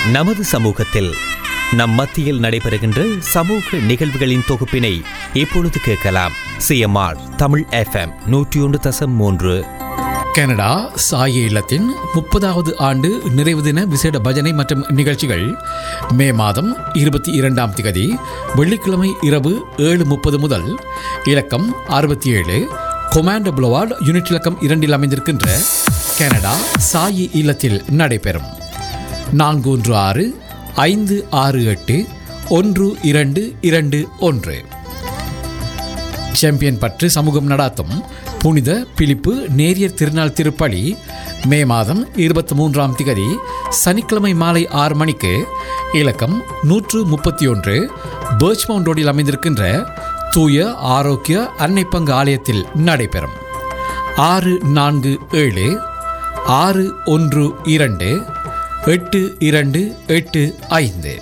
நமது சமூகத்தில் நம் மத்தியில் நடைபெறுகின்ற சமூக நிகழ்வுகளின் தொகுப்பினை இப்பொழுது கேட்கலாம் சிஎம்ஆர் தமிழ் எஃப்எம் நூற்றி ஒன்று தசம் மூன்று கனடா சாய இல்லத்தின் முப்பதாவது ஆண்டு நிறைவு தின விசேட பஜனை மற்றும் நிகழ்ச்சிகள் மே மாதம் இருபத்தி இரண்டாம் திகதி வெள்ளிக்கிழமை இரவு ஏழு முப்பது முதல் இலக்கம் அறுபத்தி ஏழு கொமாண்டோ புளவார்டு யூனிட் இலக்கம் இரண்டில் அமைந்திருக்கின்ற கனடா சாயி இல்லத்தில் நடைபெறும் நான்கு ஒன்று ஆறு ஐந்து ஆறு எட்டு ஒன்று இரண்டு இரண்டு ஒன்று சாம்பியன் பற்று சமூகம் நடாத்தும் புனித பிலிப்பு நேரியர் திருநாள் திருப்பலி மே மாதம் இருபத்தி மூன்றாம் திகதி சனிக்கிழமை மாலை ஆறு மணிக்கு இலக்கம் நூற்று முப்பத்தி ஒன்று பேர்ச்மவுண்ட் ரோடில் அமைந்திருக்கின்ற தூய ஆரோக்கிய அன்னை பங்கு ஆலயத்தில் நடைபெறும் ஆறு நான்கு ஏழு ஆறு ஒன்று இரண்டு எட்டு இரண்டு எட்டு ஐந்து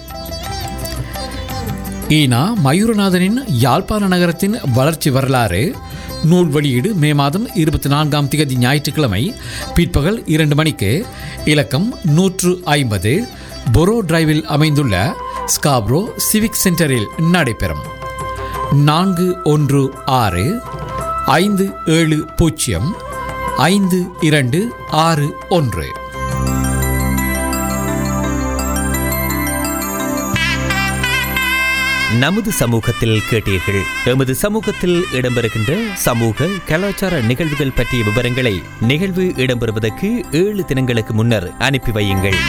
ஈனா மயூரநாதனின் யாழ்ப்பாண நகரத்தின் வளர்ச்சி வரலாறு நூல் வெளியீடு மே மாதம் இருபத்தி நான்காம் திகதி ஞாயிற்றுக்கிழமை பிற்பகல் இரண்டு மணிக்கு இலக்கம் நூற்று ஐம்பது பொரோ டிரைவில் அமைந்துள்ள ஸ்காப்ரோ சிவிக் சென்டரில் நடைபெறும் நான்கு ஒன்று ஆறு ஐந்து ஏழு பூஜ்ஜியம் ஐந்து இரண்டு ஆறு ஒன்று நமது சமூகத்தில் கேட்டீர்கள் எமது சமூகத்தில் இடம்பெறுகின்ற சமூக கலாச்சார நிகழ்வுகள் பற்றிய விவரங்களை நிகழ்வு இடம்பெறுவதற்கு ஏழு தினங்களுக்கு முன்னர் அனுப்பி வையுங்கள்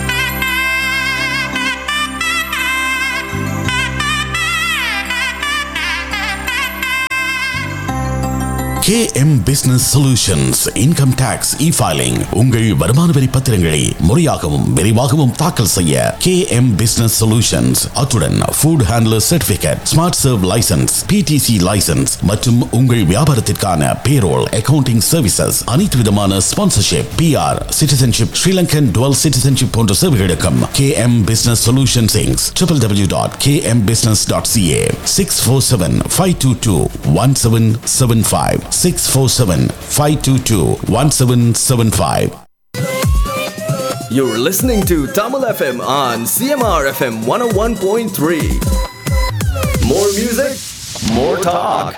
KM business solutions income tax e filing உங்கள் வருமான வரி பத்திரங்களை முறையாகவும் விரைவாகவும் தாக்கல் செய்ய KM பிசினஸ் சொல்யூஷன்ஸ் அத்துடன் food handler certificate smart serve licence PTC licence மற்றும் உங்கள் வியாபாரத்திற்கான பேரோல் அக்கவுண்டிங் சர்வீசஸ் அனைத்து விதமான sponsorship PR citizenship Sri Lankan dual citizenship போன்ற சேவைகளுக்கும் KM பிசினஸ் சொல்யூஷன்ஸ் இங்ஸ் triple W dot KM business dot CA six four seven five two two one seven seven five six four seven five two two one seven seven five You're listening to Tamil FM on CMR FM 101.3. More music, more talk.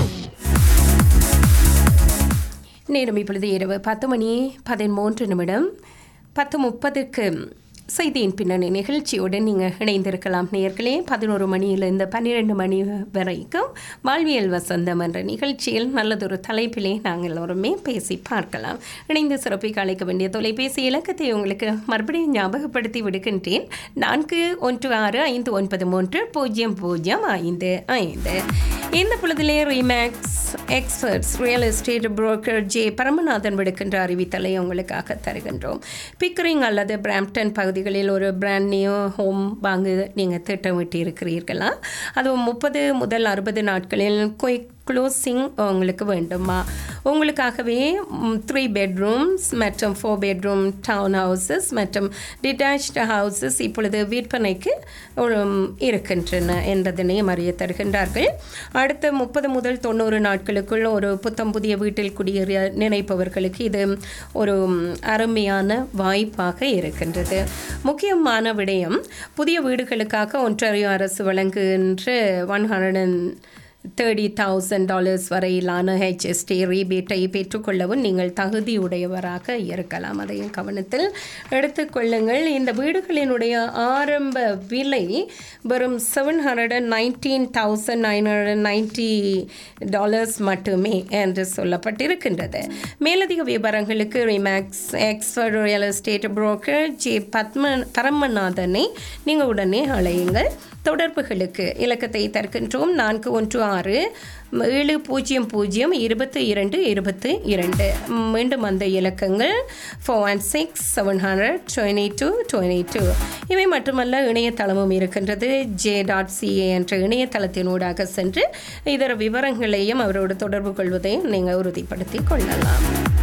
நேரம் இப்பொழுது இரவு பத்து மணி பதிமூன்று நிமிடம் பத்து முப்பதுக்கு செய்தியின் பின்னணி நிகழ்ச்சியுடன் நீங்கள் இணைந்திருக்கலாம் நேர்களே பதினோரு மணியிலிருந்து பன்னிரெண்டு மணி வரைக்கும் வாழ்வியல் வசந்தம் என்ற நிகழ்ச்சியில் நல்லதொரு தலைப்பிலே நாங்கள் எல்லோருமே பேசி பார்க்கலாம் இணைந்து சிறப்பிக்க அழைக்க வேண்டிய தொலைபேசி இலக்கத்தை உங்களுக்கு மறுபடியும் ஞாபகப்படுத்தி விடுகின்றேன் நான்கு ஒன்று ஆறு ஐந்து ஒன்பது மூன்று பூஜ்ஜியம் பூஜ்ஜியம் ஐந்து ஐந்து இந்த பொழுதிலே Remax experts real estate broker J Paramanathan விடுக்கின்ற அறிவித்தலை உங்களுக்காக தருகின்றோம் பிக்கரிங் அல்லது பிராம்ப்டன் பகுதிகளில் ஒரு பிராண்ட் நியூ ஹோம் வாங்க நீங்கள் திட்டமிட்டு இருக்கிறீர்களா அதுவும் முப்பது முதல் அறுபது நாட்களில் குயிக் க்ளோசிங் உங்களுக்கு வேண்டுமா உங்களுக்காகவே த்ரீ பெட்ரூம்ஸ் மற்றும் ஃபோர் பெட்ரூம் டவுன் ஹவுசஸ் மற்றும் டிட்டாச்டு ஹவுசஸ் இப்பொழுது விற்பனைக்கு ஒரு இருக்கின்றன என்பதனையும் அறிய தருகின்றார்கள் அடுத்த முப்பது முதல் தொண்ணூறு நாட்களுக்குள் ஒரு புத்தம் புதிய வீட்டில் குடியேற நினைப்பவர்களுக்கு இது ஒரு அருமையான வாய்ப்பாக இருக்கின்றது முக்கியமான விடயம் புதிய வீடுகளுக்காக ஒன்றாரியோ அரசு வழங்குகின்ற one hundred and thirty thousand dollars வரையிலான ஹெச்எஸ்டி ரீபேட்டை பெற்றுக்கொள்ளவும் நீங்கள் தகுதியுடையவராக இருக்கலாம் அதையும் கவனத்தில் எடுத்துக்கொள்ளுங்கள் இந்த வீடுகளினுடைய ஆரம்ப விலை வெறும் seven hundred and nineteen thousand nine hundred ninety dollars மட்டுமே என்று சொல்லப்பட்டிருக்கின்றது மேலதிக விவரங்களுக்கு Remax expert real estate broker J Padma பரமநாதனை நீங்கள் உடனே அழையுங்கள் தொடர்புகளுக்கு இலக்கத்தை தருகின்றோம் நான்கு ஒன்று ஆறு ஏழு பூஜ்ஜியம் பூஜ்ஜியம் இருபத்தி இரண்டு இருபத்தி இரண்டு மீண்டும் அந்த இலக்கங்கள் four one six seven hundred twenty two twenty two இவை மட்டுமல்ல இணையதளமும் இருக்கின்றது ஜே டாட் சிஏ என்ற இணையதளத்தினூடாக சென்று இதர விவரங்களையும் அவரோடு தொடர்பு கொள்வதையும் நீங்கள் உறுதிப்படுத்தி கொள்ளலாம்